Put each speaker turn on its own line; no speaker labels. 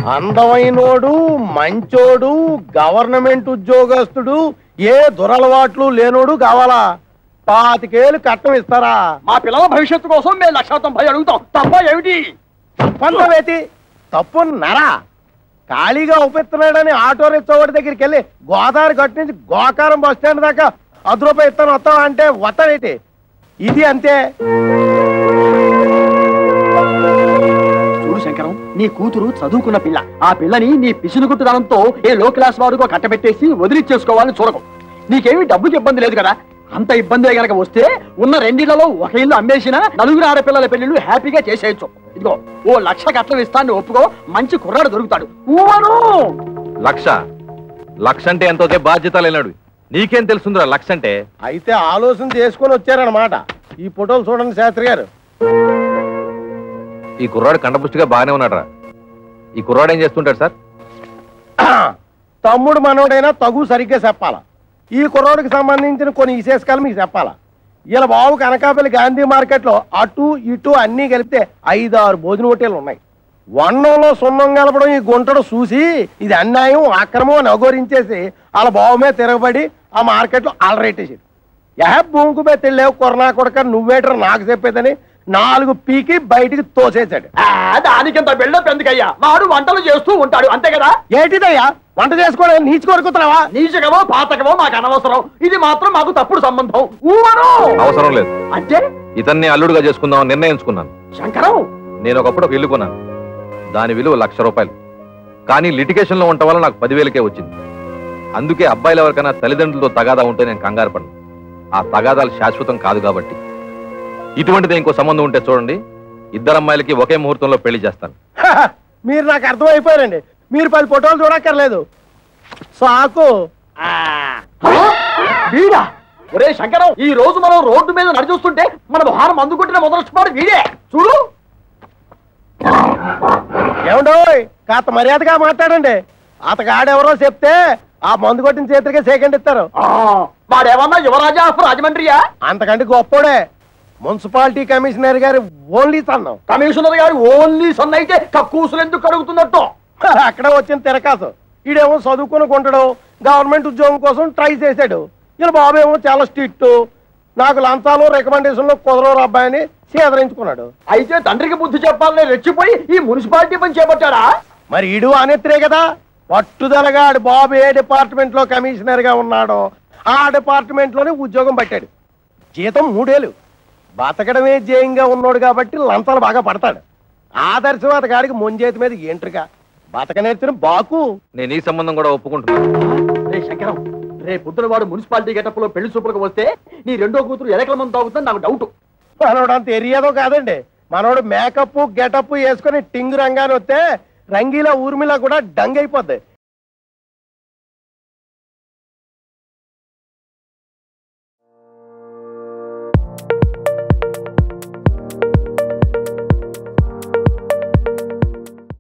అందమైనోడు మంచోడు గవర్నమెంట్ ఉద్యోగస్తుడు ఏ దురలవాట్లు లేనోడు కావాలా పాతికేలు కట్టం ఇస్తారా
మా పిల్లల భవిష్యత్తు కోసం మేము లక్ష తొంభై అడుగుతాం తప్ప ఏమిటి
పంతవేతి తప్పు నరా ఖాళీగా ఉపేస్తున్నాడని ఆటో రిక్షావాడి దగ్గరికి వెళ్ళి గోదావరి గట్టు నుంచి గోకారం బస్ స్టాండ్ దాకా అర్ధ రూపాయి ఇస్తాను వస్తావా అంటే వస్తావేటి ఇది అంతే
చూడు శంకరం నీ కూతురు చదువుకున్న పిల్ల ఆ పిల్లని నీ పిసినుగుట్టుదనంతో ఏ లో క్లాస్ వాడుకో కట్టబెట్టేసి వదిలిచ్చేసుకోవాలని చూడకు నీకేమీ డబ్బుకి ఇబ్బంది లేదు కదా అంత ఇబ్బంది గనక వస్తే ఉన్న రెండిళ్లలో ఒక ఇల్లు అమ్మేసిన నలుగురు ఆడపిల్లల పెళ్లిళ్ళు హ్యాపీగా చేసేయచ్చు ఇదిగో ఓ లక్ష కట్లం ఇస్తాను ఒప్పుకో మంచి కుర్రాడు దొరుకుతాడు ఊవను
లక్ష లక్ష అంటే ఎంతో బాధ్యత లేనాడు నీకేం తెలుసుందిరా లక్ష అంటే
అయితే ఆలోచన చేసుకొని వచ్చారన్నమాట ఈ ఫోటోలు చూడండి శాస్త్రి గారు
ఈ కుర్రాడు కండపుష్టిగా బాగానే ఉన్నాడురా ఈ కుర్రాడు ఏం చేస్తుంటాడు సార్
తమ్ముడు మనోడైనా తగు సరిగ్గా చెప్పాలా ఈ కుర్రోడికి సంబంధించిన కొన్ని విశేషకాలు మీకు చెప్పాలా ఇలా బాబు కనకాపల్లి గాంధీ మార్కెట్లో అటు ఇటు అన్నీ కలిపితే ఐదు ఆరు భోజన హోటళ్ళు ఉన్నాయి వన్నంలో సున్నం కలపడం ఈ గుంటడు చూసి ఇది అన్యాయం అక్రమం అని అఘోరించేసి వాళ్ళ బాబు మీద తిరగబడి ఆ మార్కెట్లో అలరేటేసాడు యహ భూమికి మీద తెలియవు కొరనా కొడక నువ్వేటర్ నాకు చెప్పేదని నాలుగు పీకి బయటికి తోసేశాడు
ఆ, దానికింత బిల్డప్ ఎందుకయ్యా వాడు వంటలు చేస్తూ ఉంటాడు అంతే కదా
ఏంటిదయ్యా వంట చేసుకోవడం నీచి కొరుకుతున్నావా
నీచకమో పాతకమో మాకు అనవసరం ఇది మాత్రం మాకు తప్పుడు సంబంధం ఊవను
అవసరం లేదు
అంటే
ఇతన్ని అల్లుడుగా చేసుకుందామని నిర్ణయించుకున్నాను
శంకరం
నేను ఒకప్పుడు ఒక ఇల్లు కొన్నాను దాని విలువ లక్ష రూపాయలు కానీ లిటిగేషన్లో ఉండటం వల్ల నాకు పదివేలకే వచ్చింది అందుకే అబ్బాయిలు ఎవరికైనా తల్లిదండ్రులతో తగాదా ఉంటే నేను కంగారు పడను ఆ తగాదాలు శాశ్వతం కాదు కాబట్టి ఇటువంటిది ఇంకో సంబంధం ఉంటే చూడండి ఇద్దరు అమ్మాయిలకి ఒకే ముహూర్తంలో పెళ్లి చేస్తాను
హహ, మీరు నాకు అర్థమైపోయారండి మీరు పది ఫోటోలు చూడక్కర్లేదు సాకు
ఆ, వీడా ఒరే శంకరం ఈ రోజు మనం రోడ్డు మీద నడిచొస్తుంటే మన మొహారం అందుకుంటున్న మొదలొచ్చిపోడు వీడే చూడు
ఏమండోయ్ కాస్త మర్యాదగా మాట్లాడండి అతగాడెవరో చెప్తే ఆ మందు కొట్టిన చేతులకే సెకండ్ ఇస్తారు
ఆ, వాడేమన్నా యువరాజా ఆఫ్ రాజమండ్రియా
అంతకంటే గొప్పోడే మున్సిపాలిటీ కమిషనర్ గారి ఓన్లీ సన్నం
కమిషనర్ గారు ఓన్లీ సన్ అయితే కక్కూసులు ఎందుకు కడుగుతున్నట్టు
హ, అక్కడ వచ్చిన తిరకాసు ఈడేమో చదువుకుని కొంటాడు గవర్నమెంట్ ఉద్యోగం కోసం ట్రై చేశాడు ఇలా బాబు ఏమో చాలా స్ట్రిక్ట్ నాకు లంచాలు రికమెండేషన్లు కుదరవు అబ్బాయిని సేదరించుకున్నాడు
అయితే తండ్రికి బుద్ధి చెప్పాలని రెచ్చిపోయి ఈ మున్సిపాలిటీ పని చేపట్టాడా
మరి ఈడు అనేత్రే కదా పట్టుదలగా ఆడు బాబు ఏ డిపార్ట్మెంట్ లో కమిషనర్ గా ఉన్నాడో ఆ డిపార్ట్మెంట్ లోనే ఉద్యోగం పట్టాడు జీతం మూడేలు బతకడమే జయంగా ఉన్నాడు కాబట్టి లంచాలు బాగా పడతాడు ఆదర్శవాద గాడికి ముంజేతి మీద ఏంట్రుగా బతక నేర్చిన బాకు
నేను ఈ సంబంధం కూడా ఒప్పుకుంటున్నాను
రే శంకరం రే పొద్దున వాడు మున్సిపాలిటీ గెటప్ లో పెళ్లి చూపులకు వస్తే నీ రెండో కూతురు ఎలకల మంది తాగుతుంది నాకు డౌట్
మనోడు అంత ఎరియాదో కాదండి మనోడు మేకప్ గెటప్ వేసుకొని టింగు రంగాన్ని వస్తే రంగీలా ఊర్మిళ కూడా డంగ్ అయిపోద్ది